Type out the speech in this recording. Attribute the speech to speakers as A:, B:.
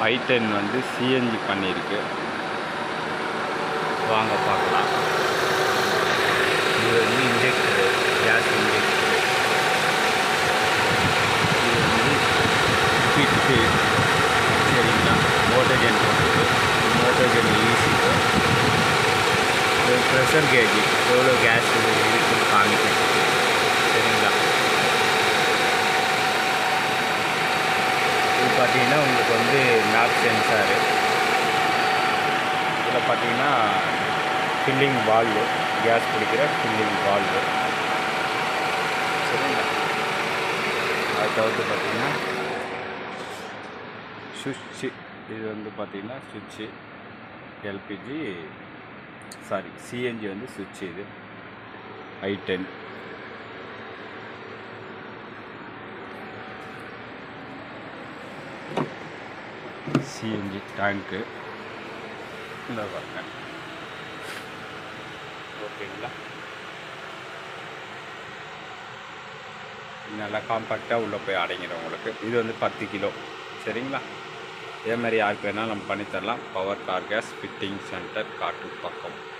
A: ஐ ten வந்து CNG பண்ணியிருக்கு வாங்க பார்க்கலாம் இது வந்து இன்ஜெக்டரு கேஸ் இன்ஜெக்டரு இது வந்து ஃபிட்டு சரிங்களா மோட்டோஜன் மோட்டோஜன் ஈஸிக்கு இது ப்ரெஷர் கேஜ் எவ்வளோ கேஸ் இருக்குன்னு காமிக்கும் சரிங்களா இது பார்த்தீங்கன்னா உங்களுக்கு வந்து மேப் சென்சாரு இதில் பார்த்தீங்கன்னா ஃபில்லிங் வால்வு கேஸ் பிடிக்கிற ஃபில்லிங் வால்வு சரிங்களா அது தவிர்த்து பார்த்தீங்கன்னா சுவிட்சு இது வந்து பார்த்தீங்கன்னா சுவிட்சு எல்பிஜி சாரி சிஎன்ஜி வந்து சுவிட்சு இது ஐ டென் சிஎன்ஜி டேங்க்கு இந்த பாருங்க ஓகேங்களா இது நல்லா காம்பேக்டாக உள்ளே போய் அடங்கிடும் உங்களுக்கு இது வந்து பத்து கிலோ சரிங்களா இதே மாதிரி யாருக்கு வேணாலும் நம்ம பண்ணித்தரலாம் power car gas fitting centre காட்டு பக்கம்